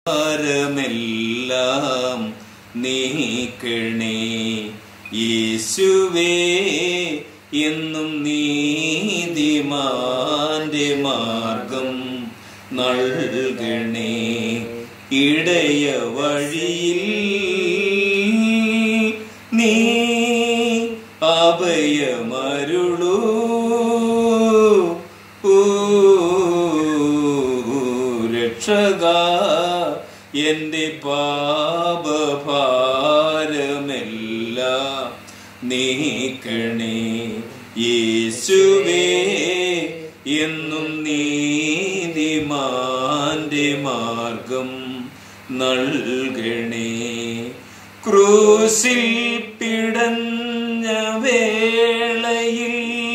ഭാരമെല്ലാം നീക്കണേ യേശുവേ എന്നും നീതിമാന്റെ മാർഗം നൽകണേ ഇടയ വഴിയിൽ നീ അഭയമരുളൂ ഊ, രക്ഷക എന്റെ പാപഭാരമെല്ലാം നീക്കണേ യേശുവേ എന്നും നീതിമാന്റെ മാർഗം നൽകണേ ക്രൂശിൽ പിടഞ്ഞ വേളയിൽ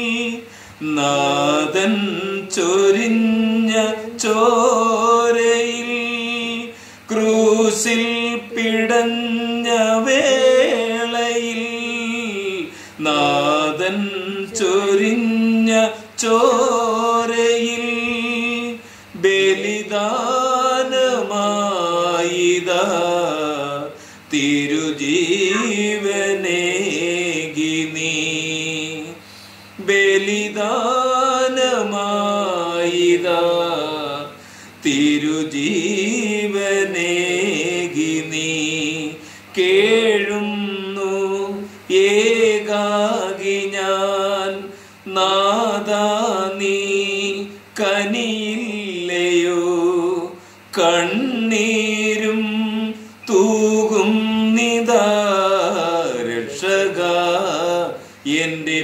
നാദൻ ചൊരിഞ്ഞ ചോരയിൽ ക്രൂശിൽ പിടഞ്ഞ വേളയിൽ നാദൻ ചൊരിഞ്ഞ ചോരയിൽ ബലിദാനമായിതാ തിരുജീവനേകി നീ ബലിദാനമായിതാ തിരുജീവനേകി നീ കേഴുന്നു ഏകാകി ഞാൻ നാദാ നീ കനിയില്ലയോ കണ്ണീരും തൂകും നിതാ രക്ഷക എന്റെ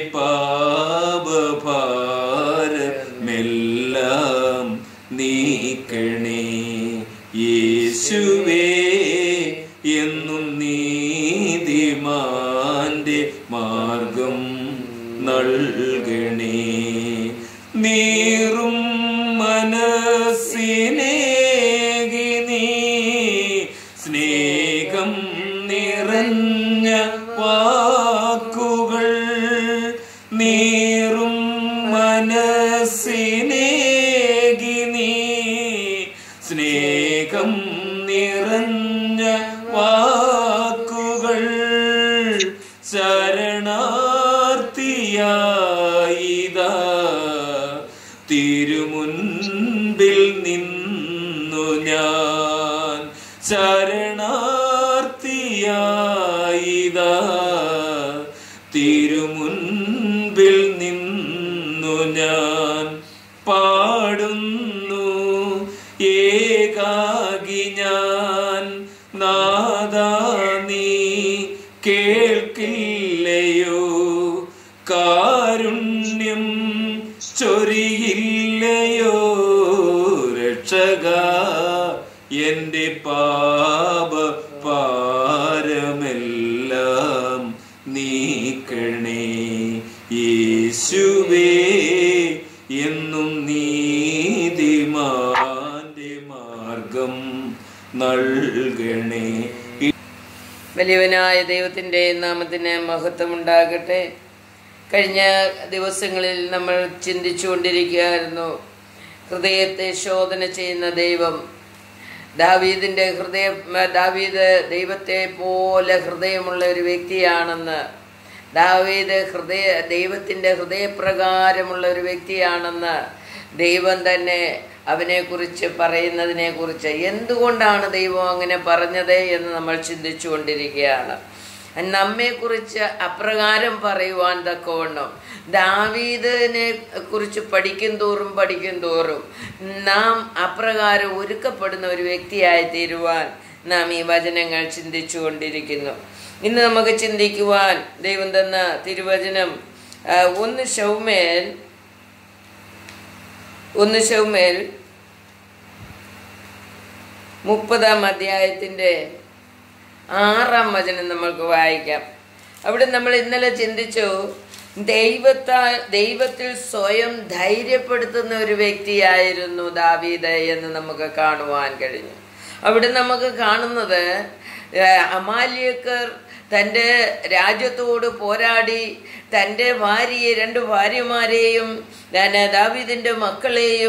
പാപഭാരമെല്ലാം നീക്കണേ യേശുവേ എന്നും നീതിമാന്റെ മാർഗം നൽകണേ നീറും മനസ്സിനേകി നീ സ്നേഹം നിറഞ്ഞ വാക്കുകൾ നീറും മനസ്സിനേകി നീ സ്നേഹം നിറഞ്ഞ വാക്കുകൾ ശരണാർത്ഥിയായിതാ തിരുമുൻപിൽ നിന്നു ഞാൻ ശരണാർത്ഥിയായിതാ തിരുമുൻപിൽ നിന്നു ഞാൻ പാടുന്നു ഏകാകി ഞാൻ നാദാ നീ കേൾക്കില്ലയോ കാരുണ്യം ചൊരിയില്ലയോ രക്ഷക എന്റെ പാപ പാരമെല്ലാം നീക്കണേ യേശുവേ എന്നും നീതിമാന്റെ മാർഗം നൽകണേ വലിയവനായ ദൈവത്തിൻ്റെ നാമത്തിന് മഹത്വമുണ്ടാകട്ടെ കഴിഞ്ഞ ദിവസങ്ങളിൽ നമ്മൾ ചിന്തിച്ചുകൊണ്ടിരിക്കുകയായിരുന്നു ഹൃദയത്തെ ശോധന ചെയ്യുന്ന ദൈവം ദാവീദിൻ്റെ ഹൃദയ ദാവീദ് ദൈവത്തെ പോലെ ഹൃദയമുള്ള ഒരു വ്യക്തിയാണെന്ന് ദാവീദ് ഹൃദയ ദൈവത്തിൻ്റെ ഹൃദയപ്രകാരമുള്ള ഒരു വ്യക്തിയാണെന്ന് ദൈവം തന്നെ അവനെക്കുറിച്ച് പറയുന്നതിനെക്കുറിച്ച് എന്തുകൊണ്ടാണ് ദൈവം അങ്ങനെ പറഞ്ഞത് എന്ന് നമ്മൾ ചിന്തിച്ചു കൊണ്ടിരിക്കുകയാണ് നമ്മെക്കുറിച്ച് അപ്രകാരം പറയുവാൻ തക്കവണ്ണം ദാവീദിനെ കുറിച്ച് പഠിക്കും തോറും പഠിക്കും തോറും നാം അപ്രകാരം ഒരുക്കപ്പെടുന്ന ഒരു വ്യക്തിയായി തീരുവാൻ നാം ഈ വചനങ്ങൾ ചിന്തിച്ചു കൊണ്ടിരിക്കുന്നു ഇന്ന് നമുക്ക് ചിന്തിക്കുവാൻ ദൈവം തന്ന തിരുവചനം ആ, ഒന്ന് ശൗമേൽ ഒന്ന് ശൗമേൽ മുപ്പതാം അധ്യായത്തിൻ്റെ ആറാം വചനം നമ്മൾക്ക് വായിക്കാം അവിടെ നമ്മൾ ഇന്നലെ ചിന്തിച്ചു ദൈവത്താൽ ദൈവത്തിൽ സ്വയം ധൈര്യപ്പെടുത്തുന്ന ഒരു വ്യക്തിയായിരുന്നു ദാവീദ് എന്ന് നമുക്ക് കാണുവാൻ കഴിഞ്ഞു അവിടെ നമുക്ക് കാണുന്നത് ഏഹ്, അമാലിയക്കർ തൻ്റെ രാജ്യത്തോട് പോരാടി തൻ്റെ ഭാര്യയെ രണ്ട് ഭാര്യമാരെയും ഞാൻ ദാവീദിൻ്റെ മക്കളെയും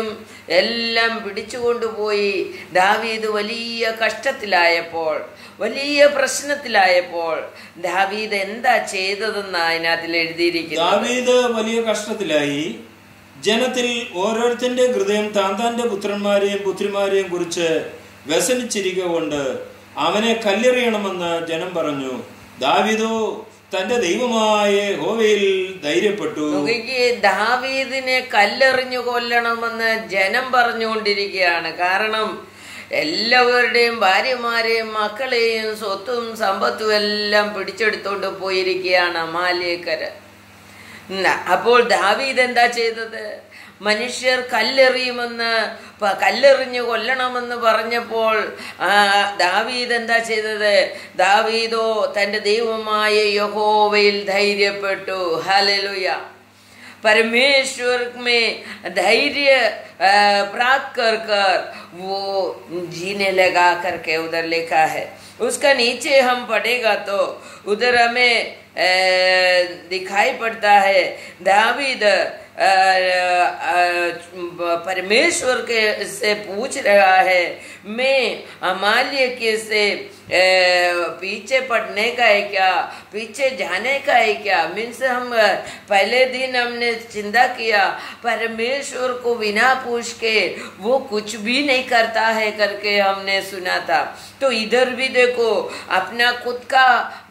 എല്ലാം പിടിച്ചുകൊണ്ടുപോയി ദാവീദ് വലിയ കഷ്ടത്തിലായപ്പോൾ വലിയ പ്രശ്നത്തിലായപ്പോൾ ദാവീദ് എന്താ ചെയ്തതെന്ന് അതിനകത്തിൽ എഴുതിയിരിക്കുന്നത് ദാവീദ് വലിയ കഷ്ടത്തിലായി ജനത്തിൽ ഓരോരുത്തന്റെ ഹൃദയം താൻ താന്റെ പുത്രന്മാരെയും പുത്രിമാരെയും കുറിച്ച് വ്യസനിച്ചിരിക്കുക കൊണ്ട് അവനെ കല്ലെറിയണമെന്ന് ജനം പറഞ്ഞു ദാവീദോ തന്റെ ദൈവമായ ഹോവയിൽ ധൈര്യപ്പെട്ടു നോക്കിക്ക് ദാവീദിനെ കല്ലെറിഞ്ഞു കൊല്ലണമെന്ന് ജനം പറഞ്ഞുകൊണ്ടിരിക്കുകയാണ് കാരണം എല്ലാവരുടെയും ഭാര്യമാരെയും മക്കളെയും സ്വത്തും സമ്പത്തും എല്ലാം പിടിച്ചെടുത്തോണ്ട് പോയിരിക്കുകയാണ് അമാലിയക്കര അപ്പോൾ ദാവീദ് എന്താ ചെയ്തത് മനുഷ്യർ കല്ലെറിയുമെന്ന് പ- കല്ലെറിഞ്ഞു കൊല്ലണമെന്ന് പറഞ്ഞപ്പോൾ ആ, ദാവീദ് എന്താ ചെയ്തത് ദാവീദോ തൻ്റെ ദൈവമായ യഹോവയിൽ ധൈര്യപ്പെട്ടു ഹലലുയ परमेश्वर में धैर्य अ, प्राप्त कर कर वो जीने लगा करके उधर लिखा है उसका नीचे हम पढ़ेगा तो उधर हमें अ, दिखाई पड़ता है दावीद अ, अ, परमेश्वर के से पूछ रहा है मैं अमाल्य के से अ, पीछे पड़ने का है क्या पीछे जाने का है क्या मीन्स हम अ, पहले दिन हमने चिंता किया परमेश्वर को बिना पूछ के वो कुछ भी नहीं करता है करके हमने सुना था तो इधर भी देखो अपना खुद का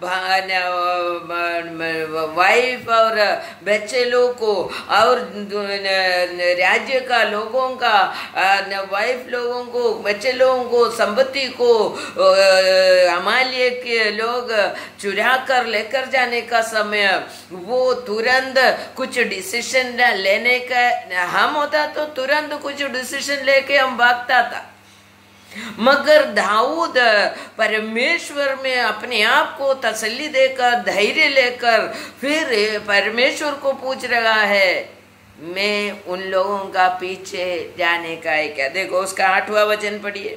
वाइफ और बच्चे लोग को और राज्य का लोगों का वाइफ लोगों को बच्चे लोगों को संपत्ति को हमारे के लोग चुरा कर लेकर जाने का समय वो तुरंत कुछ डिसीजन लेने का हम होता तो तुरंत कुछ डिसीजन लेके हम भागता था मगर दाऊद परमेश्वर में अपने आप को तसल्ली देकर धैर्य लेकर फिर परमेश्वर को पूछ रहा है मैं उन लोगों का पीछे जाने का है क्या देखो उसका आठवां वचन पढ़िए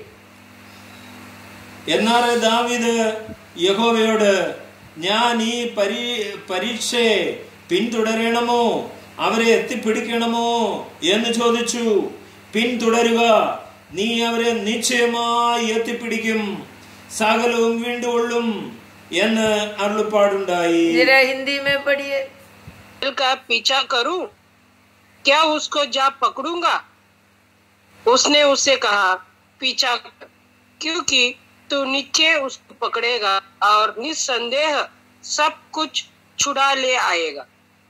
എന്നാൽ ദാവീദ് യഹോവയോട് ഞാൻ ഈ പരീ പരീക്ഷയെ പിന്തുടരണമോ അവരെ എത്തിപ്പിടിക്കണമോ എന്ന് ചോദിച്ചു പിന്തുടരുക നീ അവരെ നിശ്ചയമായി എത്തിപ്പിടിക്കും സകലവും വീണ്ടുകൊള്ളും എന്ന് അരുളപ്പാടുണ്ടായി जरा हिंदी में पढ़िए का पीछा करूं क्या उसको जा पकड़ूंगा उसने उससे कहा पीछा कर क्योंकि तू निश्चय उसको पकड़ेगा और निस्संदेह सब कुछ छुड़ा ले आएगा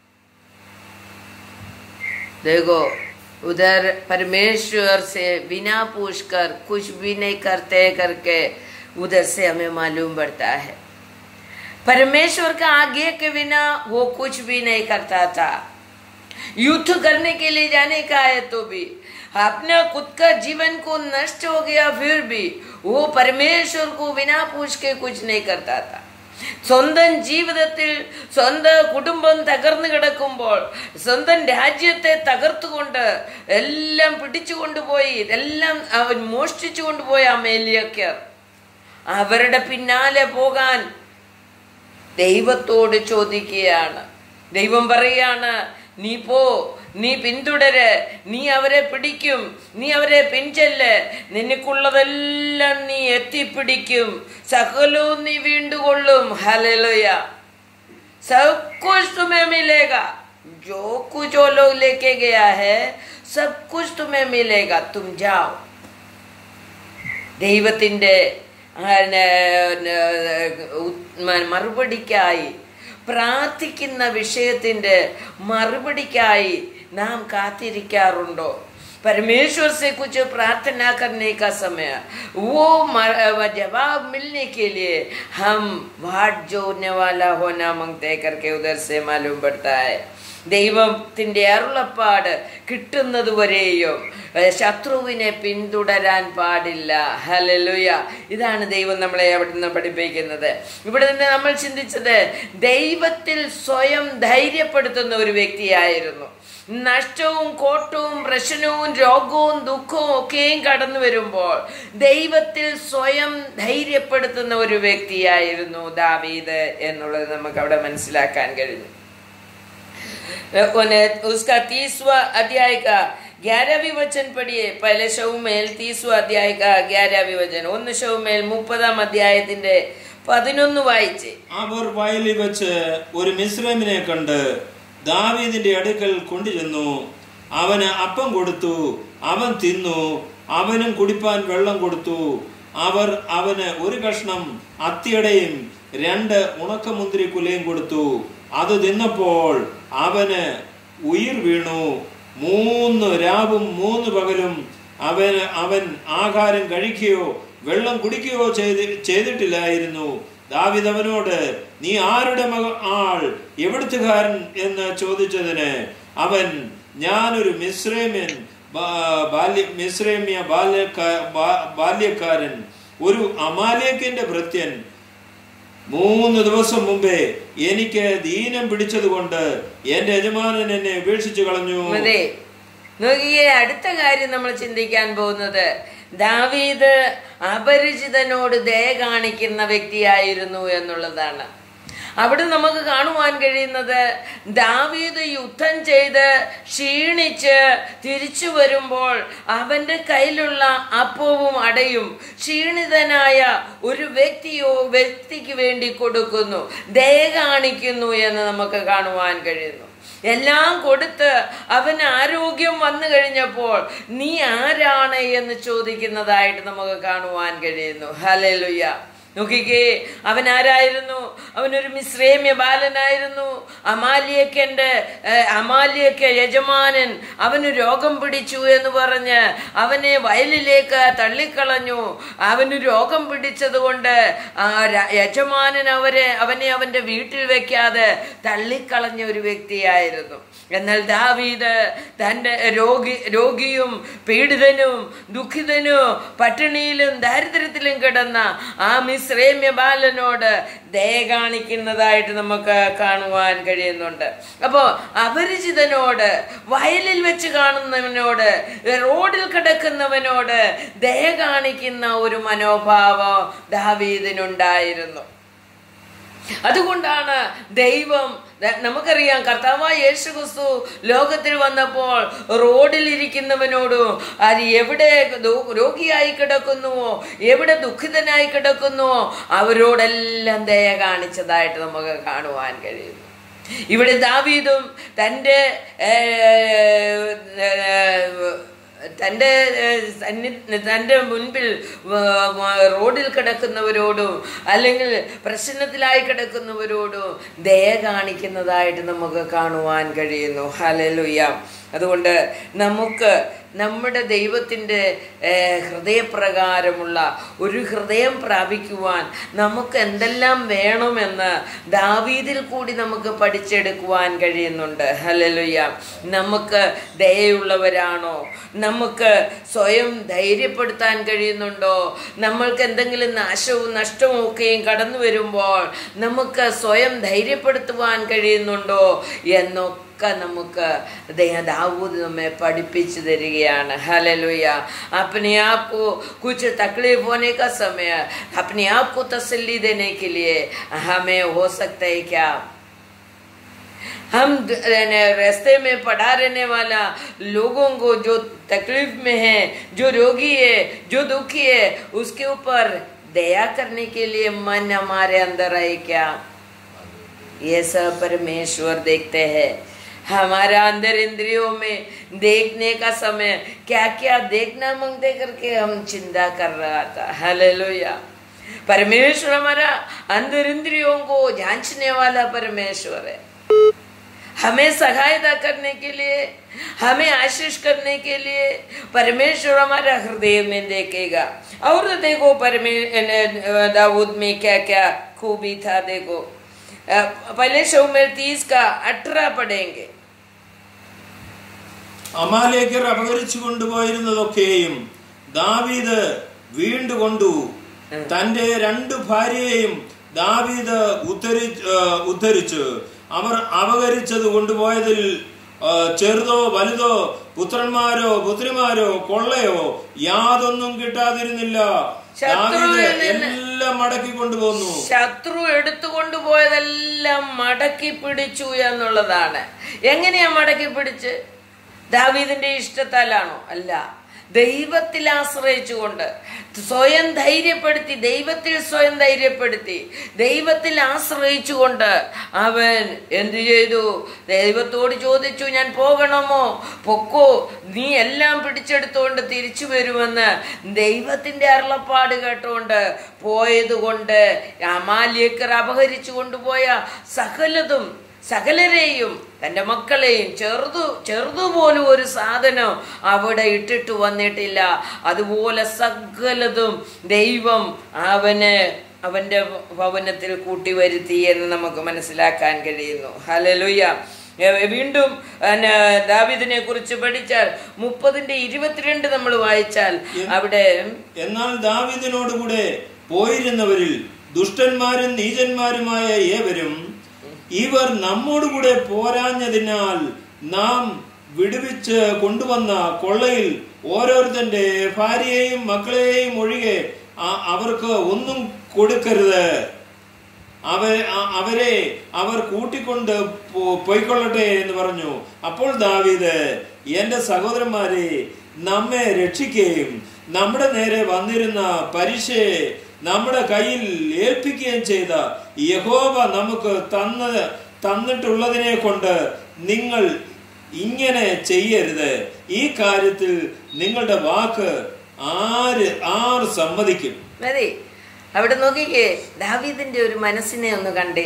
देखो उधर परमेश्वर से बिना पूछकर कुछ भी नहीं करते करके उधर से हमें मालूम पड़ता है परमेश्वर का आगे के बिना वो कुछ भी नहीं करता था युद्ध करने के लिए जाने का है तो भी अपने खुद का जीवन को नष्ट हो गया फिर भी वो परमेश्वर को बिना पूछ के कुछ नहीं करता था സ്വന്തം ജീവിതത്തിൽ സ്വന്തം കുടുംബം തകർന്നു കിടക്കുമ്പോൾ സ്വന്തം രാജ്യത്തെ തകർത്തുകൊണ്ട് എല്ലാം പിടിച്ചു കൊണ്ടുപോയി എല്ലാം അവൻ മോഷ്ടിച്ചു കൊണ്ടുപോയ അമേലിയക്കർ അവരുടെ പിന്നാലെ പോകാൻ ദൈവത്തോട് ചോദിക്കുകയാണ് ദൈവം പറയാണ് നീ പോ നീ പിന്തുടര് നീ അവരെ പിടിക്കും നീ അവരെ പിൻചെല്ല് നിനക്കുള്ളതെല്ലാം നീ എത്തിപ്പിടിക്കും സകലവും നീ വീണ്ടുകൊള്ളും ഹലലുയ सब कुछ तुम्हें मिलेगा जो कुछ वो लोग लेके गया है सब कुछ तुम्हें मिलेगा तुम जाओ ദൈവത്തിൻ്റെ ആ, ന- ന- ഉ- മറുപടിക്കായി പ്രാർത്ഥിക്കുന്ന വിഷയത്തിൻ്റെ മറുപടിക്കായി നാം കാത്തിരിക്കാറുണ്ടോ परमेश्वर से कुछ प्रार्थना करने का समय वो म- जवाब मिलने के लिए हम वाट जोड़ने वाला होना मांगते करके उधर से मालूम पड़ता है ദൈവത്തിൻ്റെ അരുളപ്പാട് കിട്ടുന്നത് വരെയും ഏഹ്, ശത്രുവിനെ പിന്തുടരാൻ പാടില്ല ഹലലുയ ഇതാണ് ദൈവം നമ്മളെ അവിടെ നിന്ന് പഠിപ്പിക്കുന്നത് ഇവിടെ നിന്ന് നമ്മൾ ചിന്തിച്ചത് ദൈവത്തിൽ സ്വയം ധൈര്യപ്പെടുത്തുന്ന ഒരു വ്യക്തിയായിരുന്നു നഷ്ടവും കോട്ടവും പ്രശ്നവും രോഗവും ദുഃഖവും ഒക്കെയും കടന്നു വരുമ്പോൾ ദൈവത്തിൽ സ്വയം ധൈര്യപ്പെടുത്തുന്ന ഒരു വ്യക്തിയായിരുന്നു ദാവീദ് എന്നുള്ളത് നമുക്ക് അവിടെ മനസ്സിലാക്കാൻ കഴിഞ്ഞു उन्हें उसका तीसवा अध्याय का ग्यारहवीं वचन पढ़िए पहले शौमेल तीसवा अध्याय का ग्यारहवीं वचन ഒന്ന് ഷൗമേൽ മുപ്പതാം അധ്യായത്തിന്റെ പതിനൊന്ന് വായിച്ച് അവർ വയലിൽ വെച്ച് ഒരു മിശ്രമിനെ കണ്ട് ദാവീദിന്റെ അടുക്കൽ കൊണ്ടുചെന്നു അവന് അപ്പം കൊടുത്തു അവൻ തിന്നു അവനും കുടിപ്പാൻ വെള്ളം കൊടുത്തു അവർ അവന് ഒരു കഷ്ണം അത്തിയടയും രണ്ട് ഉണക്കമുന്തിരി കുലയും കൊടുത്തു അത് തിന്നപ്പോൾ അവന് ഉയിർ വീണു മൂന്ന് രാവും മൂന്ന് പകലും അവൻ അവൻ ആഹാരം കഴിക്കുകയോ വെള്ളം കുടിക്കുകയോ ചെയ്ത് ചെയ്തിട്ടില്ലായിരുന്നു ദാവിദ് അവനോട് നീ ആരുടെ മക ആൾ എവിടുത്തുകാരൻ എന്ന് ചോദിച്ചതിന് അവൻ ഞാനൊരു മിശ്രേമ്യൻ ബാ- ബാല്യ മിശ്രേമ്യ ബാല്യക്കാ- ബാ- ബാല്യക്കാരൻ ഒരു അമാലേക്കിന്റെ ഭൃത്യൻ മൂന്ന് ദിവസം മുമ്പേ എനിക്ക് ദീനം പിടിച്ചതുകൊണ്ട് എന്റെ യജമാനൻ എന്നെ ഉപേക്ഷിച്ചു കളഞ്ഞു അതെ നോക്കിയേ അടുത്ത കാര്യം നമ്മൾ ചിന്തിക്കാൻ പോകുന്നത് ദാവീദ് അപരിചിതനോട് ദയ കാണിക്കുന്ന വ്യക്തിയായിരുന്നു എന്നുള്ളതാണ് അവിടെ നമുക്ക് കാണുവാൻ കഴിയുന്നത് ദാവീദ് യുദ്ധം ചെയ്ത് ക്ഷീണിച്ച് തിരിച്ചു വരുമ്പോൾ അവന്റെ കയ്യിലുള്ള അപ്പവും അടയും ക്ഷീണിതനായ ഒരു വ്യക്തിയോ വ്യക്തിക്ക് വേണ്ടി കൊടുക്കുന്നു ദയ കാണിക്കുന്നു എന്ന് നമുക്ക് കാണുവാൻ കഴിയുന്നു എല്ലാം കൊടുത്ത് അവന് ആരോഗ്യം വന്നു കഴിഞ്ഞപ്പോൾ നീ ആരാണ് എന്ന് ചോദിക്കുന്നതായിട്ട് നമുക്ക് കാണുവാൻ കഴിയുന്നു ഹലലുയ്യ നോക്കിക്കേ അവൻ ആരായിരുന്നു അവനൊരു മിശ്രേമ്യ ബാലനായിരുന്നു അമാലിയക്കൻ്റെ അമാലിയക്ക് യജമാനൻ അവന് രോഗം പിടിച്ചു എന്ന് പറഞ്ഞ് അവനെ വയലിലേക്ക് തള്ളിക്കളഞ്ഞു അവന് രോഗം പിടിച്ചത് കൊണ്ട് ആ ര- യജമാനൻ അവരെ അവനെ അവന്റെ വീട്ടിൽ വെക്കാതെ തള്ളിക്കളഞ്ഞ ഒരു വ്യക്തിയായിരുന്നു എന്നാൽ ദാവീദ് തൻ്റെ രോഗി രോഗിയും പീഡിതനും ദുഃഖിതനും പട്ടിണിയിലും ദാരിദ്ര്യത്തിലും കിടന്ന ആ മിശ്രേമ്യ ബാലനോട് ദയ കാണിക്കുന്നതായിട്ട് നമുക്ക് കാണുവാൻ കഴിയുന്നുണ്ട് അപ്പോൾ അപരിചിതനോട് വയലിൽ വെച്ച് കാണുന്നവനോട് റോഡിൽ കിടക്കുന്നവനോട് ദയ കാണിക്കുന്ന ഒരു മനോഭാവം ദാവീദിനുണ്ടായിരുന്നു അതുകൊണ്ടാണ് ദൈവം ദ- നമുക്കറിയാം കർത്താവായ യേശു ക്രിസ്തു ലോകത്തിൽ വന്നപ്പോൾ റോഡിൽ ഇരിക്കുന്നവനോടും അത് എവിടെ ദോ- രോഗിയായി കിടക്കുന്നുവോ എവിടെ ദുഃഖിതനായി കിടക്കുന്നുവോ അവരോടെല്ലാം ദയ കാണിച്ചതായിട്ട് നമുക്ക് കാണുവാൻ കഴിയുന്നു ഇവിടെ ദാവീദും തൻ്റെ ഏർ, ഏർ, തൻ്റെ ഏഹ്, സന്നി- തൻ്റെ മുൻപിൽ വ- വ- റോഡിൽ കിടക്കുന്നവരോടും അല്ലെങ്കിൽ പ്രശ്നത്തിലായി കിടക്കുന്നവരോടും ദയ കാണിക്കുന്നതായിട്ട് നമുക്ക് കാണുവാൻ കഴിയുന്നു ഹലലുയ്യ അതുകൊണ്ട് നമുക്ക് നമ്മുടെ ദൈവത്തിൻ്റെ ഏഹ്, ഹൃദയപ്രകാരമുള്ള ഒരു ഹൃദയം പ്രാപിക്കുവാൻ നമുക്ക് എന്തെല്ലാം വേണമെന്ന് ദാവീദിൽ കൂടി നമുക്ക് പഠിച്ചെടുക്കുവാൻ കഴിയുന്നുണ്ട് ഹലലുയ്യ നമുക്ക് ദയയുള്ളവരാണോ നമുക്ക് സ്വയം ധൈര്യപ്പെടുത്താൻ കഴിയുന്നുണ്ടോ നമ്മൾക്ക് എന്തെങ്കിലും നാശവും നഷ്ടവും ഒക്കെയും കടന്നു വരുമ്പോൾ നമുക്ക് സ്വയം ധൈര്യപ്പെടുത്തുവാൻ കഴിയുന്നുണ്ടോ എന്നൊക്കെ ഒക്കെ നമുക്ക് ദേ- ദാവൂദ് നമ്മെ പഠിപ്പിച്ചു തരികയാണ് ഹലലുയ अपने आप को कुछ तकलीफ होने का समय अपने आप को तसल्ली देने के लिए हमें हो सकता है क्या हम द- रहने- रास्ते में पड़ा रहने वाला लोगों को जो तकलीफ में है जो रोगी है जो दुखी है उसके ऊपर दया करने के लिए मन हमारे अंदर है क्या ये सब परमेश्वर देखते हैं हमारा अंदर इंद्रियों में देखने का समय क्या क्या देखना मांगते करके हम चिंता कर रहा था हालेलुया परमेश्वर हमारा अंदर इंद्रियों को जांचने वाला परमेश्वर है हमें सहायता करने के लिए हमें आशीष करने के लिए परमेश्वर हमारा हृदय में देखेगा और देखो परमे दाऊद में क्या क्या खूबी था देखो अ, पहले शो में तीस का अठारह पढ़ेंगे അമാലേക്കർ അപഹരിച്ചു കൊണ്ടുപോയിരുന്നതൊക്കെയും ദാവീദ് വീണ്ടു കൊണ്ടു തന്റെ രണ്ടു ഭാര്യയെയും ദാവീദ് ഉദ്ധരി ആ, ഉദ്ധരിച്ചു അവർ അപഹരിച്ചത് കൊണ്ടുപോയതിൽ ആ, ചെറുതോ വലുതോ പുത്രന്മാരോ പുത്രിമാരോ കൊള്ളയോ യാതൊന്നും കിട്ടാതിരുന്നില്ല ദാവീദ് ശത്രുവിൽ നിന്ന് എല്ലാം മടക്കി കൊണ്ടുപോന്നു ശത്രു എടുത്തുകൊണ്ട് പോയതെല്ലാം മടക്കി പിടിച്ചു എന്നുള്ളതാണ് എങ്ങനെയാ മടക്കി പിടിച്ച് ദാവീദിന്റെ ഇഷ്ടത്താലാണോ അല്ല ദൈവത്തിൽ ആശ്രയിച്ചുകൊണ്ട് സ്വയം ധൈര്യപ്പെടുത്തി ദൈവത്തിൽ സ്വയം ധൈര്യപ്പെടുത്തി ദൈവത്തിൽ ആശ്രയിച്ചുകൊണ്ട് അവൻ എന്തു ചെയ്തു ദൈവത്തോട് ചോദിച്ചു ഞാൻ പോകണമോ പൊക്കോ നീ എല്ലാം പിടിച്ചെടുത്തുകൊണ്ട് തിരിച്ചു വരുമെന്ന് ദൈവത്തിന്റെ അരുളപ്പാട് കേട്ടുകൊണ്ട് പോയതുകൊണ്ട് അമാലിയക്കർ അപഹരിച്ചു കൊണ്ടുപോയ സകലതും സകലരെയും തൻ്റെ മക്കളെയും ചെറുതു ചെറുതുപോലും ഒരു സാധനം അവിടെ ഇട്ടിട്ട് വന്നിട്ടില്ല അതുപോലെ സകലതും ദൈവം അവന് അവന്റെ ഭവനത്തിൽ കൂട്ടി വരുത്തി എന്ന് നമുക്ക് മനസ്സിലാക്കാൻ കഴിയുന്നു ഹലലുയ്യ ഏ, വീണ്ടും പിന്നെ, ദാവീദിനെ കുറിച്ച് പഠിച്ചാൽ മുപ്പതിന്റെ ഇരുപത്തിരണ്ട് നമ്മൾ വായിച്ചാൽ അവിടെ എന്നാൽ ദാവീദിനോടുകൂടെ പോയിരുന്നവരിൽ ദുഷ്ടന്മാരും നീചന്മാരുമായ ഏവരും ഇവർ നമ്മോടുകൂടെ പോരാഞ്ഞതിനാൽ നാം വിടുവിച്ച് കൊണ്ടുവന്ന കൊള്ളയിൽ ഓരോരുത്തന്റെ ഭാര്യയെയും മക്കളെയും ഒഴികെ ആ- അവർക്ക് ഒന്നും കൊടുക്കരുത് അവ അ- അവരെ അവർ കൂട്ടിക്കൊണ്ട് പോ- പോയിക്കൊള്ളട്ടെ എന്ന് പറഞ്ഞു അപ്പോൾ ദാവീദ് എന്റെ സഹോദരന്മാരെ നമ്മെ രക്ഷിക്കുകയും നമ്മുടെ നേരെ വന്നിരുന്ന പരിശയെ നമ്മുടെ കയ്യിൽ ഏൽപ്പിക്കുകയും ചെയ്ത യഹോവ നമുക്ക് തന്ന തന്നിട്ടുള്ളതിനെ കൊണ്ട് നിങ്ങൾ ഇങ്ങനെ ചെയ്യരുത് ഈ കാര്യത്തിൽ നിങ്ങളുടെ വാക്ക് ആര് ആർ സമ്മതിക്കും മതി അവിടെ നോക്കിക്കേ ദാവീദിന്റെ ഒരു മനസ്സിനെ ഒന്ന് കണ്ടേ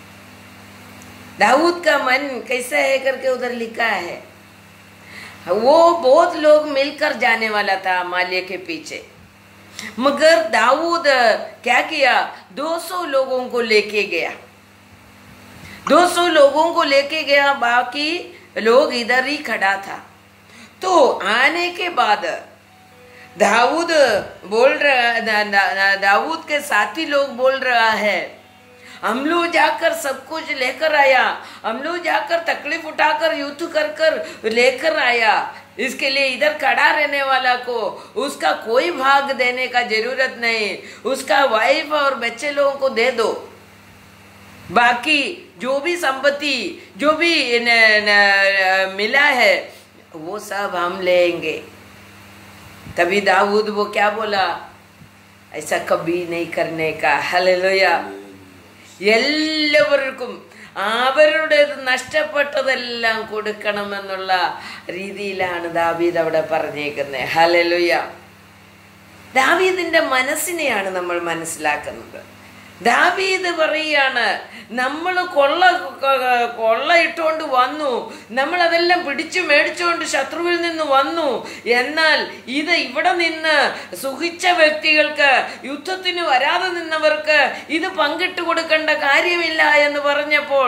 दाऊद का मन कैसा है करके उधर लिखा है वो बहुत लोग मिलकर जाने वाला था मालिया के पीछे मगर दाऊद क्या किया 200 लोगों को लेके गया 200 लोगों को लेके गया बाकी लोग इधर ही खड़ा था तो आने के बाद दाऊद बोल रहा दा, दा, दा, दाऊद के साथी लोग बोल रहा है हम लोग जाकर सब कुछ लेकर आया हम लोग जाकर तकलीफ उठाकर युद्ध कर कर लेकर आया इसके लिए इधर खड़ा रहने वाला को उसका कोई भाग देने का जरूरत नहीं उसका वाइफ और बच्चे लोगों को दे दो बाकी जो भी संपत्ति जो भी न, न, मिला है वो सब हम लेंगे तभी दाऊद वो क्या बोला ऐसा कभी नहीं करने का ഹല്ലേലൂയ എല്ലാവർക്കും അവരുടേത് നഷ്ടപ്പെട്ടതെല്ലാം കൊടുക്കണമെന്നുള്ള രീതിയിലാണ് ദാവീദ് അവിടെ പറഞ്ഞേക്കുന്നത് ഹലലുയ ദാവീദിന്റെ മനസ്സിനെയാണ് നമ്മൾ മനസ്സിലാക്കുന്നത് ദാവീദ് പറയാണ് നമ്മൾ കൊള്ള കൊള്ള ഇട്ടുകൊണ്ട് വന്നു നമ്മൾ അതെല്ലാം പിടിച്ചു മേടിച്ചുകൊണ്ട് ശത്രുവിൽ നിന്ന് വന്നു എന്നാൽ ഇത് ഇവിടെ നിന്ന് സുഖിച്ച വ്യക്തികൾക്ക് യുദ്ധത്തിന് വരാതെ നിന്നവർക്ക് ഇത് പങ്കിട്ട് കൊടുക്കേണ്ട കാര്യമില്ല എന്ന് പറഞ്ഞപ്പോൾ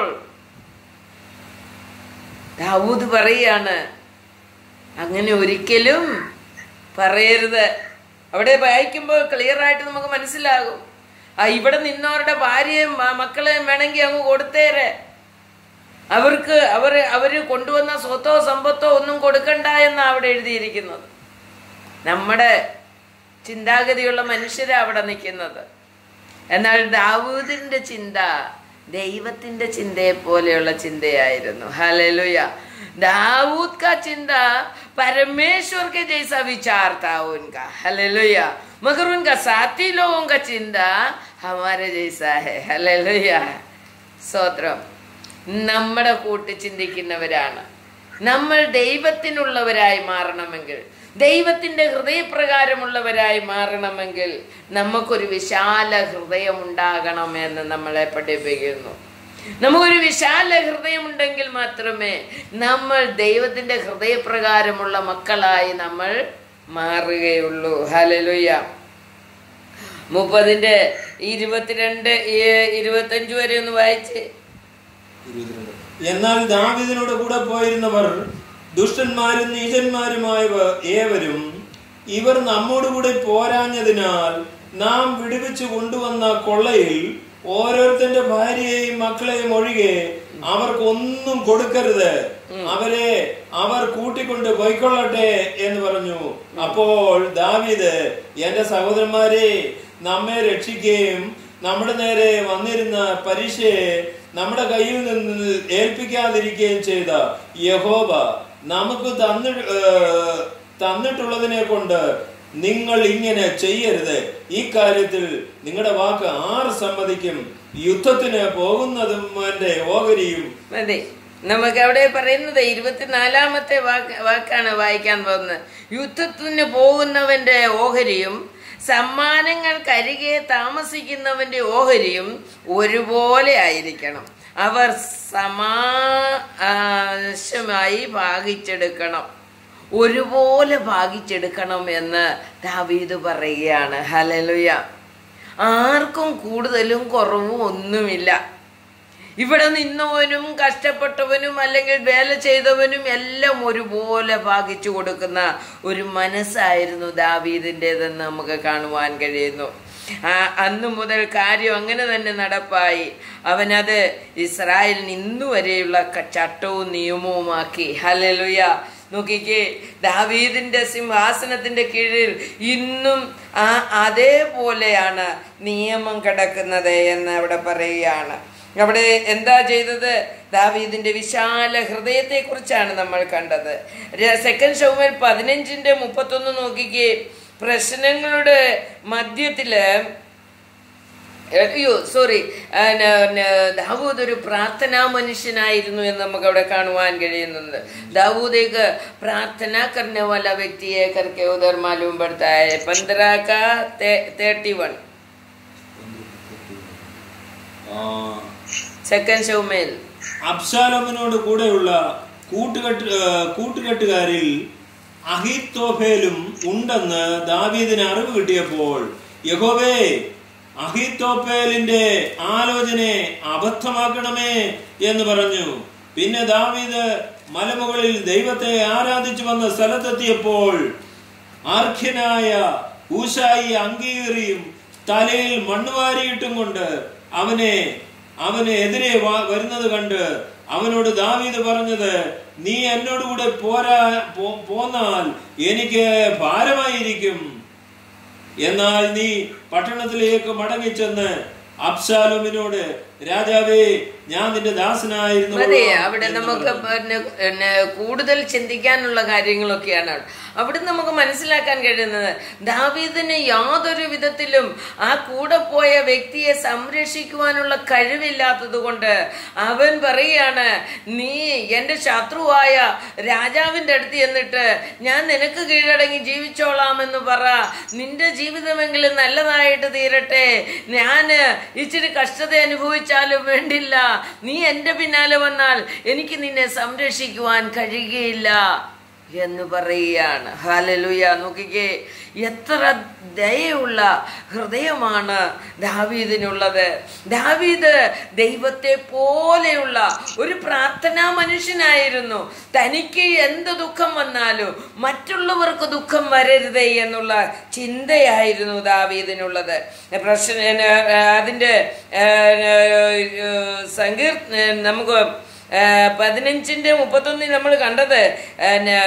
ദാവൂദ് പറയാണ് അങ്ങനെ ഒരിക്കലും പറയരുത് അവിടെ വായിക്കുമ്പോൾ ക്ലിയർ ആയിട്ട് നമുക്ക് മനസ്സിലാകും ആ ഇവിടെ നിന്നവരുടെ ഭാര്യയും മ- മക്കളെയും വേണമെങ്കിൽ അങ്ങ് കൊടുത്തേരെ അവർക്ക് അവർ അവര് കൊണ്ടുവന്ന സ്വത്തോ സമ്പത്തോ ഒന്നും കൊടുക്കണ്ട എന്നാണ് അവിടെ എഴുതിയിരിക്കുന്നത് നമ്മുടെ ചിന്താഗതിയുള്ള മനുഷ്യരാ അവിടെ നിൽക്കുന്നത് എന്നാൽ ദാവൂദിന്റെ ചിന്ത ദൈവത്തിന്റെ ചിന്തയെ പോലെയുള്ള ചിന്തയായിരുന്നു ഹലലുയ दाऊद का चिंता परमेश्वर के जैसा विचार था उनका हालेलुया मगर उनका साथी लोगों का चिंता हमारे जैसा है हालेलुया സ്വത്രം നമ്മുടെ കൂട്ട് ചിന്തിക്കുന്നവരാണ് നമ്മൾ ദൈവത്തിനുള്ളവരായി മാറണമെങ്കിൽ ദൈവത്തിന്റെ ഹൃദയപ്രകാരമുള്ളവരായി മാറണമെങ്കിൽ നമുക്കൊരു വിശാല ഹൃദയം ഉണ്ടാകണമെന്ന് നമ്മളെ പഠിപ്പിക്കുന്നു നമുക്കൊരു വിശാല ഹൃദയമുണ്ടെങ്കിൽ മാത്രമേ നമ്മൾ ദൈവത്തിന്റെ ഹൃദയപ്രകാരമുള്ള മക്കളായി നമ്മൾ മാറുകയുള്ളൂ ഹലലുയ്യ മുപ്പതിന്റെ ഇരുപത്തിരണ്ട് ഈ- ഇരുപത്തഞ്ച് വരെ ഒന്ന് വായിച്ചേ എന്നാൽ ദാവീദിനോട് കൂടെ പോയിരുന്നവർ ദുഷ്ടന്മാരും നീചന്മാരുമായവർ ഏവരും ഇവർ നമ്മോടുകൂടെ പോരാഞ്ഞതിനാൽ നാം വിടുവിച്ചു കൊണ്ടുവന്ന കൊള്ളയിൽ ഓരോരുത്തന്റെ ഭാര്യയെയും മക്കളെയും ഒഴികെ അവർക്കൊന്നും കൊടുക്കരുത് അവരെ അവർ കൂട്ടിക്കൊണ്ട് പോയിക്കൊള്ളട്ടെ എന്ന് പറഞ്ഞു അപ്പോൾ ദാവീദ് എന്റെ സഹോദരന്മാരെ നമ്മെ രക്ഷിക്കുകയും നമ്മുടെ നേരെ വന്നിരുന്ന പരീക്ഷയെ നമ്മുടെ കയ്യിൽ നിന്ന് ഏൽപ്പിക്കാതിരിക്കുകയും ചെയ്ത യഹോബ നമുക്ക് തന്നി ഏ, തന്നിട്ടുള്ളതിനെ കൊണ്ട് നിങ്ങൾ ഇങ്ങനെ ചെയ്യരുത് ഈ കാര്യത്തിൽ നിങ്ങളുടെ വാക്ക് ആറ് സമ്മതിക്കും യുദ്ധത്തിന് പോകുന്നതും എന്റെ ഓഹരിയും മതി നമുക്ക് അവിടെ പറയുന്നത് ഇരുപത്തിനാലാമത്തെ വാക്ക് വാക്കാണ് വായിക്കാൻ പോകുന്നത് യുദ്ധത്തിന് പോകുന്നവന്റെ ഓഹരിയും സമ്മാനങ്ങൾക്കരികെ താമസിക്കുന്നവന്റെ ഓഹരിയും ഒരുപോലെ ആയിരിക്കണം അവർ സമാശമായി ഭാഗിച്ചെടുക്കണം ഒരുപോലെ ഭാഗിച്ചെടുക്കണം എന്ന് ദാവീദ് പറയുകയാണ് ഹലലുയ ആർക്കും കൂടുതലും കുറവും ഒന്നുമില്ല ഇവിടെ നിന്നവനും കഷ്ടപ്പെട്ടവനും അല്ലെങ്കിൽ വേല ചെയ്തവനും എല്ലാം ഒരുപോലെ ഭാഗിച്ചു കൊടുക്കുന്ന ഒരു മനസ്സായിരുന്നു ദാവീദിൻ്റെതെന്ന് നമുക്ക് കാണുവാൻ കഴിയുന്നു ആ അന്നു മുതൽ കാര്യം അങ്ങനെ തന്നെ നടപ്പായി അവനത് ഇസ്രായേലിന് ഇന്നു വരെയുള്ള ക- ചട്ടവും നിയമവുമാക്കി ഹലലുയ നോക്കിക്കേ ദാവീദിന്റെ സിംഹാസനത്തിന്റെ കീഴിൽ ഇന്നും ആ അതേപോലെയാണ് നിയമം കിടക്കുന്നത് എന്ന് അവിടെ പറയുകയാണ് അവിടെ എന്താ ചെയ്തത് ദാവീദിന്റെ വിശാല ഹൃദയത്തെ കുറിച്ചാണ് നമ്മൾ കണ്ടത് ര- സെക്കൻഡ് ഷോമേൽ പതിനഞ്ചിന്റെ മുപ്പത്തൊന്ന് നോക്കിക്കേ പ്രശ്നങ്ങളുടെ മധ്യത്തില് അയ്യോ സോറി ദാവൂദ് ഒരു പ്രാർത്ഥനാ മനുഷ്യനായിരുന്നു എന്ന് നമുക്ക് അവിടെ കാണുവാൻ കഴിയുന്നുണ്ട് दाऊद एक प्रार्थना करने वाला व्यक्ति है करके उधर मालूम पड़ता है पंद्रह का थर्टी वन സെക്കൻഡ് ഷോമേൽ അബ്ശാലോമിനോട് കൂടെയുള്ള കൂട്ടുകെട്ട് ഏ, കൂട്ടുകെട്ടുകാരിൽ അഹിത്തോഫേലും ഉണ്ടെന്ന് ദാവീദിന് അറിവ് കിട്ടിയപ്പോൾ യഹോവേ അഹിത്തോഫേലിന്റെ ആലോചനയെ അബദ്ധമാക്കണമേ എന്ന് പറഞ്ഞു പിന്നെ ദാവീദ് മലമുകളിൽ ദൈവത്തെ ആരാധിച്ചു വന്ന സ്ഥലത്തെത്തിയപ്പോൾ ആർഖ്യനായ ഊശായി അങ്കീറിയും തലയിൽ മണ്ണുവാരിയിട്ടും കൊണ്ട് അവനെ അവന് എതിരെ വാ- വരുന്നത് കണ്ട് അവനോട് ദാവീദ് പറഞ്ഞത് നീ എന്നോട് കൂടെ പോരാ പോ- പോന്നാൽ എനിക്ക് ഭാരമായിരിക്കും എന്നാൽ നീ പട്ടണത്തിലേക്ക് മടങ്ങിച്ചെന്ന് അബ്ശാലോമിനോട് രാജാവേ ഞാൻ നിന്റെ ദാസനായിരുന്നു അതെ അവിടെ നമുക്ക് പിന്നെ പിന്നെ കൂടുതൽ ചിന്തിക്കാനുള്ള കാര്യങ്ങളൊക്കെയാണ് അവിടെ. അവിടെ നമുക്ക് മനസ്സിലാക്കാൻ കഴിയുന്നത് ദാവീദിന് യാതൊരു വിധത്തിലും ആ കൂടെ പോയ വ്യക്തിയെ സംരക്ഷിക്കുവാനുള്ള കഴിവില്ലാത്തത് കൊണ്ട് അവൻ പറയാണ് നീ എൻ്റെ ശത്രുവായ രാജാവിൻ്റെ അടുത്ത് ചെന്നിട്ട് ഞാൻ നിനക്ക് കീഴടങ്ങി ജീവിച്ചോളാമെന്ന് പറ നിന്റെ ജീവിതമെങ്കിലും നല്ലതായിട്ട് തീരട്ടെ ഞാൻ ഇച്ചിരി കഷ്ടത അനുഭവിച്ചാലും വേണ്ടില്ല നീ എൻ്റെ പിന്നാലെ വന്നാൽ എനിക്ക് നിന്നെ സംരക്ഷിക്കുവാൻ കഴിയുകയില്ല എന്ന് പറയുകയാണ് ഹാലലുയ നോക്കിക്കേ എത്ര ദയുള്ള ഹൃദയമാണ് ദാവീദിനുള്ളത് ദാവീദ് ദൈവത്തെ പോലെയുള്ള ഒരു പ്രാർത്ഥനാ മനുഷ്യനായിരുന്നു തനിക്ക് എന്ത് ദുഃഖം വന്നാലും മറ്റുള്ളവർക്ക് ദുഃഖം വരരുതേ എന്നുള്ള ചിന്തയായിരുന്നു ദാവീദിനുള്ളത് പ്രശ്ന അതിൻ്റെ സങ്കീർ നമുക്ക് ആ, പതിനഞ്ചിന്റെ മുപ്പത്തൊന്നിൽ നമ്മൾ കണ്ടത് പിന്നെ,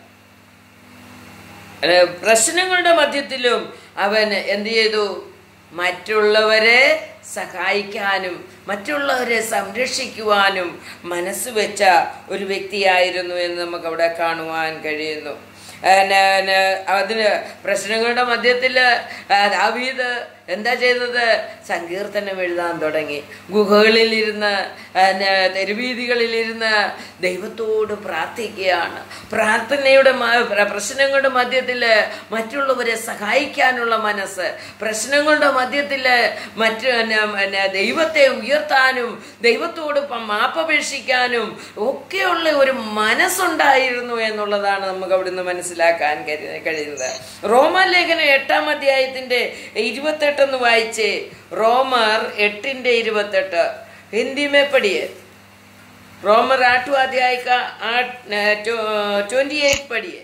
ഏ, പ്രശ്നങ്ങളുടെ മധ്യത്തിലും അവൻ എന്ത് ചെയ്തു മറ്റുള്ളവരെ സഹായിക്കാനും മറ്റുള്ളവരെ സംരക്ഷിക്കുവാനും മനസ്സ് വെച്ച ഒരു വ്യക്തിയായിരുന്നു എന്ന് നമുക്ക് അവിടെ കാണുവാൻ കഴിയുന്നു പിന്നെ, പിന്നെ, അതിന് പ്രശ്നങ്ങളുടെ മധ്യത്തിൽ ദാവീദ് എന്താ ചെയ്തത് സങ്കീർത്തനം എഴുതാൻ തുടങ്ങി ഗുഹകളിലിരുന്ന് പിന്നെ, തെരുവീതികളിലിരുന്ന് ദൈവത്തോട് പ്രാർത്ഥിക്കുകയാണ് പ്രാർത്ഥനയുടെ മ- പ്ര- പ്രശ്നങ്ങളുടെ മധ്യത്തിൽ മറ്റുള്ളവരെ സഹായിക്കാനുള്ള മനസ്സ് പ്രശ്നങ്ങളുടെ മധ്യത്തിൽ മറ്റ് പിന്നെ, പിന്നെ, ദൈവത്തെ ഉയർത്താനും ദൈവത്തോട് പ- മാപ്പപേക്ഷിക്കാനും ഒക്കെയുള്ള ഒരു മനസ്സുണ്ടായിരുന്നു എന്നുള്ളതാണ് നമുക്ക് അവിടുന്ന് മനസ്സിലാക്കാൻ കഴി- കഴിയുന്നത് റോമാലേഖനം എട്ടാം അധ്യായത്തിന്റെ ഇരുപത്തെട്ടെന്ന് വായിച്ചേ റോമർ എട്ടിന്റെ ഇരുപത്തെട്ട് ഹിന്ദി മേ പഠിയേ रोमर आठवा अध्याय का आठ ट्वेंटी एट पढ़िए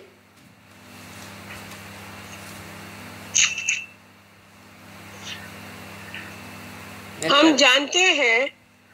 हम जानते हैं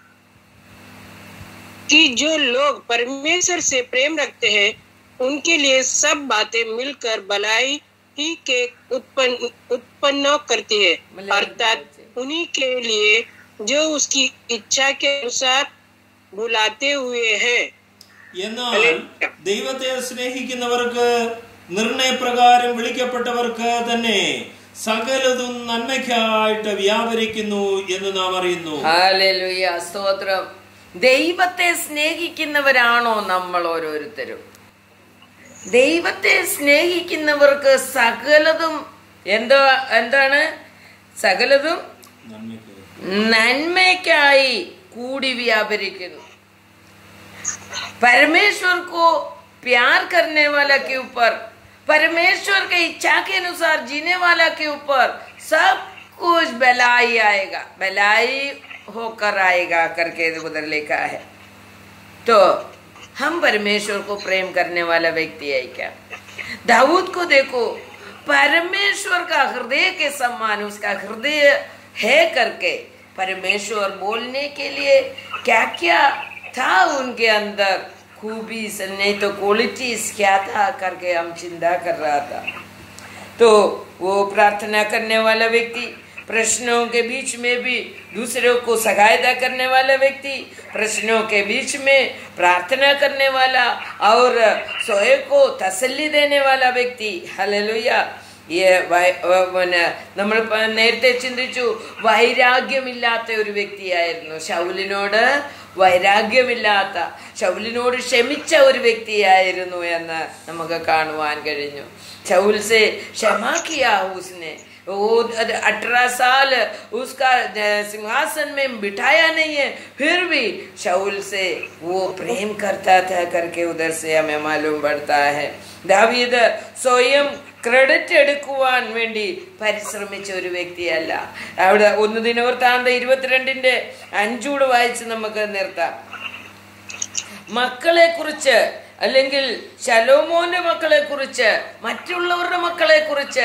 कि जो लोग परमेश्वर से प्रेम रखते हैं उनके लिए सब बातें मिलकर भलाई ही के उत्पन्न उत्पन्न करती है मलयालम अर्थात बोलते। उन्हीं के लिए जो उसकी इच्छा के अनुसार बुलाते हुए हैं എന്നാൽ ദൈവത്തെ സ്നേഹിക്കുന്നവർക്ക് നിർണയപ്രകാരം വിളിക്കപ്പെട്ടവർക്ക് തന്നെ സകലതും നന്മയ്ക്കായിട്ട് വ്യാപരിക്കുന്നു എന്ന് നാം അറിയുന്നു ഹാലലുയ സ്തോത്രം ദൈവത്തെ സ്നേഹിക്കുന്നവരാണോ നമ്മൾ ഓരോരുത്തരും ദൈവത്തെ സ്നേഹിക്കുന്നവർക്ക് സകലതും എന്തോ എന്താണ് സകലതും നന്മയ്ക്ക് നന്മയ്ക്കായി കൂടി വ്യാപരിക്കുന്നു परमेश्वर को प्यार करने वाला के ऊपर परमेश्वर के इच्छा के अनुसार जीने वाला के ऊपर सब कुछ भलाई आएगा भलाई होकर आएगा करके उधर लिखा है तो हम परमेश्वर को प्रेम करने वाला व्यक्ति है क्या दाऊद को देखो परमेश्वर का हृदय के समान उसका हृदय है करके परमेश्वर बोलने के लिए क्या क्या था उनके अंदर खूबी से नहीं तो क्वालिटीज क्या था करके हम चिंता कर रहा था तो वो प्रार्थना करने वाला व्यक्ति प्रश्नों के बीच में भी दूसरों को सहायता करने वाला व्यक्ति प्रश्नों के बीच में प्रार्थना करने वाला और सोए को तसल्ली देने वाला व्यक्ति ഹല്ലേലൂയ ഈ വൈ- വ- പിന്നെ നമ്മൾ പ- നേരത്തെ ചിന്തിച്ചു വൈരാഗ്യമില്ലാത്ത ഒരു വ്യക്തിയായിരുന്നു ശൗലിനോട് വൈരാഗ്യമില്ലാത്ത ശൗലിനോട് ക്ഷമിച്ച ഒരു വ്യക്തിയായിരുന്നു എന്ന് നമുക്ക് കാണുവാൻ കഴിഞ്ഞു ശൗൽ से क्षमा किया उसने वो अठारह साल उसका सिंहासन में बिठाया नहीं है फिर भी शौल से वो प्रेम करता था करके उधर से हमें मालूम पड़ता है ദാവീദ് സ്വയം ക്രെഡിറ്റ് എടുക്കുവാൻ വേണ്ടി പരിശ്രമിച്ച ഒരു വ്യക്തിയല്ല അവിടെ ഒന്ന് ദിനവൃത്താന്ത ഇരുപത്തിരണ്ടിന്റെ അഞ്ചൂട് വായിച്ച് നമുക്ക് നിർത്താം മക്കളെ കുറിച്ച് അല്ലെങ്കിൽ ശലോമോന്റെ മക്കളെ കുറിച്ച് മറ്റുള്ളവരുടെ മക്കളെ കുറിച്ച്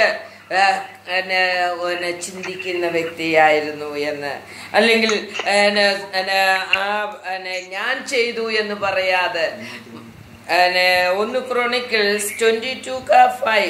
ചിന്തിക്കുന്ന വ്യക്തിയായിരുന്നു എന്ന് അല്ലെങ്കിൽ ഏന്, ഏന്, ആ ഏന്, ഞാൻ ചെയ്തു എന്ന് പറയാതെ ഏന്, ഒന്ന് ക്രോണിക്കിൾസ് ട്വന്റി ടു കാ ഫൈവ്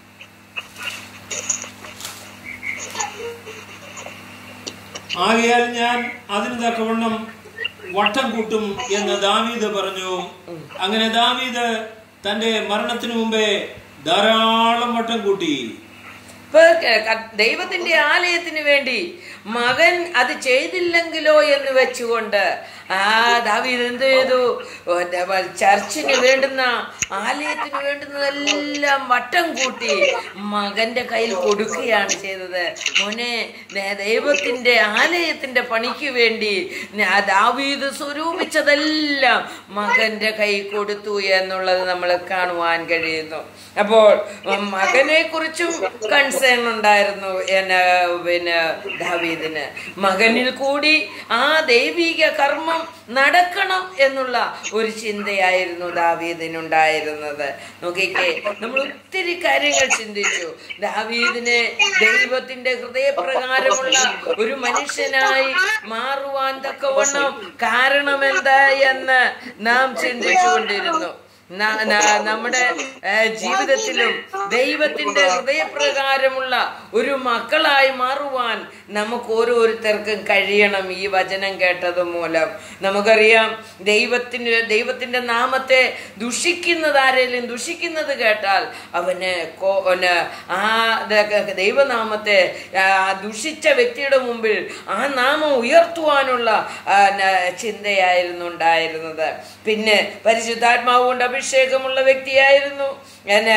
ആകയാൽ ഞാൻ അതിന് തക്കവണ്ണം വട്ടം കൂട്ടും എന്ന് ദാവീദ് പറഞ്ഞു അങ്ങനെ ദാവീദ് തന്റെ മരണത്തിനു മുമ്പേ ധാരാളം വട്ടം കൂട്ടി ഇപ്പൊ ക- ക- ദൈവത്തിന്റെ ആലയത്തിന് വേണ്ടി മകൻ അത് ചെയ്തില്ലെങ്കിലോ എന്ന് വെച്ചുകൊണ്ട് ആ ദാവീദ് എന്ത് ചെയ്തു ഓന്റെ വ- ചർച്ചിന് വേണ്ടുന്ന ആലയത്തിന് വേണ്ടുന്നതെല്ലാം വട്ടം കൂട്ടി മകന്റെ കയ്യിൽ കൊടുക്കുകയാണ് ചെയ്തത് മോനെ ദേ- ദൈവത്തിന്റെ ആലയത്തിന്റെ പണിക്ക് വേണ്ടി ഞാ- ദാവീദ് സ്വരൂപിച്ചതെല്ലാം മകന്റെ കൈ കൊടുത്തു എന്നുള്ളത് നമ്മൾ കാണുവാൻ കഴിയുന്നു അപ്പോൾ മകനെ കുറിച്ചും കൺസേൺ ഉണ്ടായിരുന്നു എന്ന പിന്നെ ദാവീദിന് മകനിൽ കൂടി ആ ദൈവിക കർമ്മം നടക്കണം എന്നുള്ള ഒരു ചിന്തയായിരുന്നു ദാവീദിനുണ്ടായിരുന്നത് നോക്കിക്കേ നമ്മൾ ഒത്തിരി കാര്യങ്ങൾ ചിന്തിച്ചു ദാവീദിനെ ദൈവത്തിന്റെ ഹൃദയപ്രകാരമുള്ള ഒരു മനുഷ്യനായി മാറുവാൻ തക്കവണ്ണം കാരണം എന്താ എന്ന് നാം ചിന്തിച്ചുകൊണ്ടിരുന്നു ന- ന- നമ്മുടെ ഏഹ്, ജീവിതത്തിലും ദൈവത്തിന്റെ ഹൃദയപ്രകാരമുള്ള ഒരു മക്കളായി മാറുവാൻ നമുക്ക് ഓരോരുത്തർക്കും കഴിയണം ഈ വചനം കേട്ടത് മൂലം നമുക്കറിയാം ദൈവത്തിന് ദൈവത്തിന്റെ നാമത്തെ ദുഷിക്കുന്നത് ആരെങ്കിലും ദുഷിക്കുന്നത് കേട്ടാൽ അവന് കോ- അവന് ആ ദ- ദൈവനാമത്തെ ആ ദുഷിച്ച വ്യക്തിയുടെ മുമ്പിൽ ആ നാമം ഉയർത്തുവാനുള്ള ആ, ന- ചിന്തയായിരുന്നു ഉണ്ടായിരുന്നത് പിന്നെ പരിശുദ്ധാത്മാവ് കൊണ്ട് അഭിഷേകമുള്ള വ്യക്തിയായിരുന്നു ഞാൻ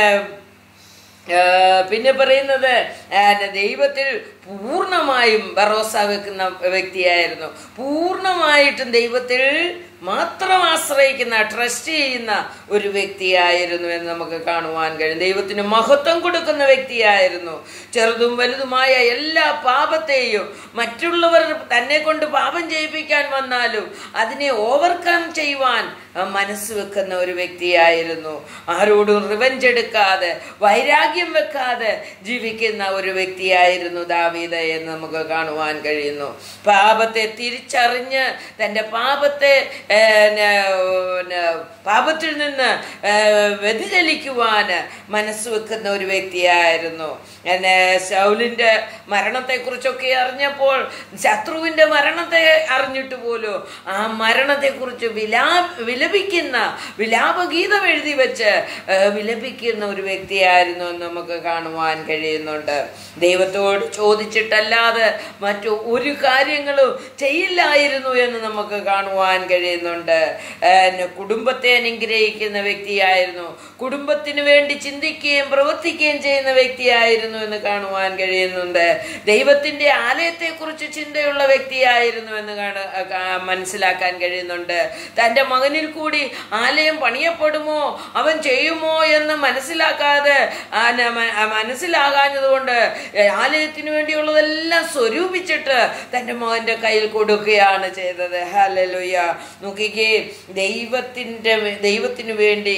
ആ, പിന്നെ പറയുന്നത് ആ, ദൈവത്തിൽ പൂർണ്ണമായും ഭറോസ വെക്കുന്ന വ്യക്തിയായിരുന്നു പൂർണ്ണമായിട്ടും ദൈവത്തിൽ മാത്രം ആശ്രയിക്കുന്ന ട്രസ്റ്റ് ചെയ്യുന്ന ഒരു വ്യക്തിയായിരുന്നു എന്ന് നമുക്ക് കാണുവാൻ കഴിയും ദൈവത്തിന് മഹത്വം കൊടുക്കുന്ന വ്യക്തിയായിരുന്നു ചെറുതും വലുതുമായ എല്ലാ പാപത്തെയും മറ്റുള്ളവർ തന്നെ കൊണ്ട് പാപം ചെയ്യിപ്പിക്കാൻ വന്നാലും അതിനെ ഓവർകം ചെയ്യുവാൻ ആ, മനസ്സ് വെക്കുന്ന ഒരു വ്യക്തിയായിരുന്നു ആരോടും റിവഞ്ച് എടുക്കാതെ വൈരാഗ്യം വെക്കാതെ ജീവിക്കുന്ന ഒരു വ്യക്തിയായിരുന്നു ദാവീദ് എന്ന് നമുക്ക് കാണുവാൻ കഴിയുന്നു പാപത്തെ തിരിച്ചറിഞ്ഞ് തൻ്റെ പാപത്തെ ഏ, ന, ന, പാപത്തിൽ നിന്ന് ഏ, വ്യതിചലിക്കുവാൻ മനസ്സ് വെക്കുന്ന ഒരു വ്യക്തിയായിരുന്നു എന്നെ ശൗലിന്റെ മരണത്തെക്കുറിച്ചൊക്കെ അറിഞ്ഞപ്പോൾ ശത്രുവിന്റെ മരണത്തെ അറിഞ്ഞിട്ട് പോലും ആ മരണത്തെക്കുറിച്ച് വിലാ വിലപിക്കുന്ന വിലാപഗീതം എഴുതി വെച്ച് ഏ, വിലപിക്കുന്ന ഒരു വ്യക്തിയായിരുന്നു എന്ന് നമുക്ക് കാണുവാൻ കഴിയുന്നുണ്ട് ദൈവത്തോട് ചോദിച്ചിട്ടല്ലാതെ മറ്റു ഒരു കാര്യങ്ങളും ചെയ്യില്ലായിരുന്നു എന്ന് നമുക്ക് കാണുവാൻ കഴിയുന്നുണ്ട് ഏ, കുടുംബത്തെ അനുഗ്രഹിക്കുന്ന വ്യക്തിയായിരുന്നു കുടുംബത്തിന് വേണ്ടി ചിന്തിക്കുകയും പ്രവർത്തിക്കുകയും ചെയ്യുന്ന വ്യക്തിയായിരുന്നു എന്ന് കാണുവാൻ കഴിയുന്നുണ്ട് ദൈവത്തിന്റെ ആലയത്തെക്കുറിച്ച് ചിന്തയുള്ള വ്യക്തിയായിരുന്നു എന്ന് കാണ കാ- മനസ്സിലാക്കാൻ കഴിയുന്നുണ്ട് തൻ്റെ മകനിൽ കൂടി ആലയം പണിയപ്പെടുമോ അവൻ ചെയ്യുമോ എന്ന് മനസ്സിലാക്കാതെ ആ ന- മ- ആ മനസ്സിലാകാഞ്ഞതുകൊണ്ട് ആലയത്തിന് വേണ്ടിയുള്ളതെല്ലാം സ്വരൂപിച്ചിട്ട് തൻ്റെ മകന്റെ കയ്യിൽ കൊടുക്കുകയാണ് ചെയ്തത് ഹല്ലേലൂയ നോക്കിക്കേ ദൈവത്തിൻ്റെ വേ- ദൈവത്തിന് വേണ്ടി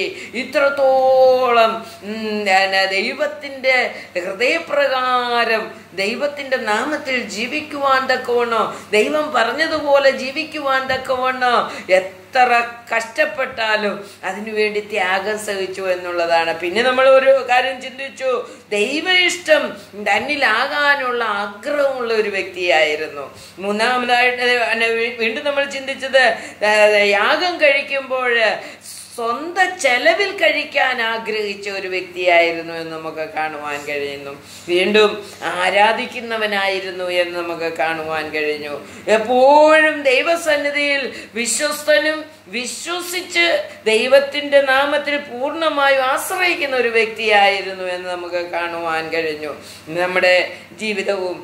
ഇത്രത്തോളം ഉം, പിന്നെ ദൈവത്തിൻ്റെ ഹൃദയപ്രകാരം ദൈവത്തിൻ്റെ നാമത്തിൽ ജീവിക്കുവാൻ തക്കവണ്ണോ ദൈവം പറഞ്ഞതുപോലെ ജീവിക്കുവാൻ തക്കവണ്ണോ എത്ര കഷ്ടപ്പെട്ടാലും അതിനുവേണ്ടി ത്യാഗം സഹിച്ചു എന്നുള്ളതാണ് പിന്നെ നമ്മൾ ഒരു കാര്യം ചിന്തിച്ചു ദൈവ ഇഷ്ടം തന്നിലാകാനുള്ള ആഗ്രഹമുള്ള ഒരു വ്യക്തിയായിരുന്നു മൂന്നാമതായിട്ട് പിന്നെ വീ- വീണ്ടും നമ്മൾ ചിന്തിച്ചത് ഏ, യാഗം കഴിക്കുമ്പോൾ സ്വന്തം ചെലവിൽ കഴിക്കാൻ ആഗ്രഹിച്ച ഒരു വ്യക്തിയായിരുന്നു എന്ന് നമുക്ക് കാണുവാൻ കഴിയുന്നു വീണ്ടും ആരാധിക്കുന്നവനായിരുന്നു എന്ന് നമുക്ക് കാണുവാൻ കഴിഞ്ഞു എപ്പോഴും ദൈവസന്നിധിയിൽ വിശ്വസ്തനും വിശ്വസിച്ച് ദൈവത്തിന്റെ നാമത്തിൽ പൂർണ്ണമായും ആശ്രയിക്കുന്ന ഒരു വ്യക്തിയായിരുന്നു എന്ന് നമുക്ക് കാണുവാൻ കഴിഞ്ഞു നമ്മുടെ ജീവിതവും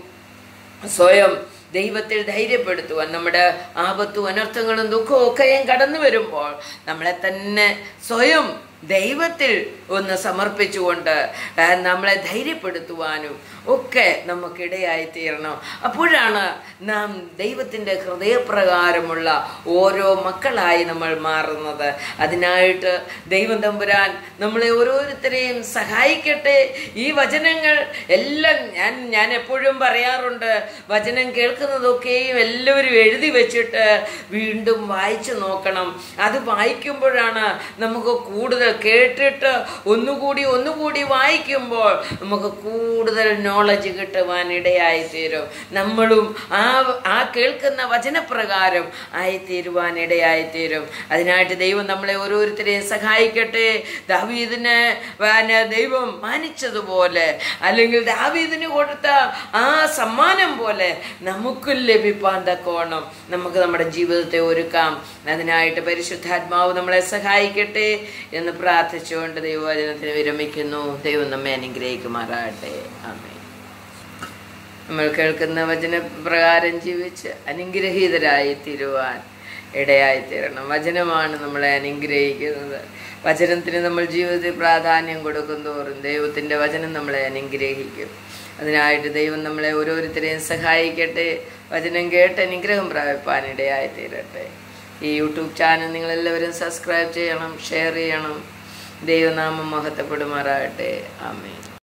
സ്വയം ദൈവത്തിൽ ധൈര്യപ്പെടുത്തുവാൻ നമ്മുടെ ആപത്തും അനർത്ഥങ്ങളും ദുഃഖവും ഒക്കെയും കടന്നു വരുമ്പോൾ നമ്മളെ തന്നെ സ്വയം ദൈവത്തിൽ ഒന്ന് സമർപ്പിച്ചുകൊണ്ട് ആ, നമ്മളെ ധൈര്യപ്പെടുത്തുവാനും ഒക്കെ നമുക്കിടയായി തീരണം അപ്പോഴാണ് നാം ദൈവത്തിൻ്റെ ഹൃദയപ്രകാരമുള്ള ഓരോ മക്കളായി നമ്മൾ മാറുന്നത് അതിനായിട്ട് ദൈവം തമ്പുരാൻ നമ്മളെ ഓരോരുത്തരെയും സഹായിക്കട്ടെ ഈ വചനങ്ങൾ എല്ലാം ഞാൻ ഞാൻ എപ്പോഴും പറയാറുണ്ട് വചനം കേൾക്കുന്നതൊക്കെയും എല്ലാവരും എഴുതി വെച്ചിട്ട് വീണ്ടും വായിച്ചു നോക്കണം അത് വായിക്കുമ്പോഴാണ് നമുക്ക് കൂടുതൽ കേട്ടിട്ട് ഒന്നുകൂടി ഒന്നുകൂടി വായിക്കുമ്പോൾ നമുക്ക് കൂടുതൽ നോളജ് കിട്ടുവാൻ ഇടയായി തീരും നമ്മളും ആ ആ കേൾക്കുന്ന വചനപ്രകാരം ആയിത്തീരുവാൻ ഇടയായി തീരും അതിനായിട്ട് ദൈവം നമ്മളെ ഓരോരുത്തരെയും സഹായിക്കട്ടെ ദാവീദിനെ പിന്നെ ദൈവം മാനിച്ചതുപോലെ അല്ലെങ്കിൽ ദാവീദിന് കൊടുത്ത ആ സമ്മാനം പോലെ നമുക്കും ലഭിപ്പാൻ തക്കോണം നമുക്ക് നമ്മുടെ ജീവിതത്തെ ഒരുക്കാം അതിനായിട്ട് പരിശുദ്ധാത്മാവ് നമ്മളെ സഹായിക്കട്ടെ എന്ന് പ്രാർത്ഥിച്ചുകൊണ്ട് ദൈവവചനത്തിന് വിരമിക്കുന്നു ദൈവം നമ്മെ അനുഗ്രഹിക്കുമാറാകട്ടെ ആമേ നമ്മൾ കേൾക്കുന്ന വചനപ്രകാരം ജീവിച്ച് അനുഗ്രഹീതരായി തീരുവാൻ ഇടയായി തീരണം വചനമാണ് നമ്മളെ അനുഗ്രഹിക്കുന്നത് വചനത്തിന് നമ്മൾ ജീവിതത്തിൽ പ്രാധാന്യം കൊടുക്കും തോറും ദൈവത്തിൻ്റെ വചനം നമ്മളെ അനുഗ്രഹിക്കും അതിനായിട്ട് ദൈവം നമ്മളെ ഓരോരുത്തരെയും സഹായിക്കട്ടെ വചനം കേട്ട് അനുഗ്രഹം പ്രാപിപ്പാൻ ഇടയായി തീരട്ടെ ഈ യൂട്യൂബ് ചാനൽ നിങ്ങളെല്ലാവരും സബ്സ്ക്രൈബ് ചെയ്യണം ഷെയർ ചെയ്യണം ദൈവനാമം മഹത്വപ്പെടുമാറാകട്ടെ ആമേൻ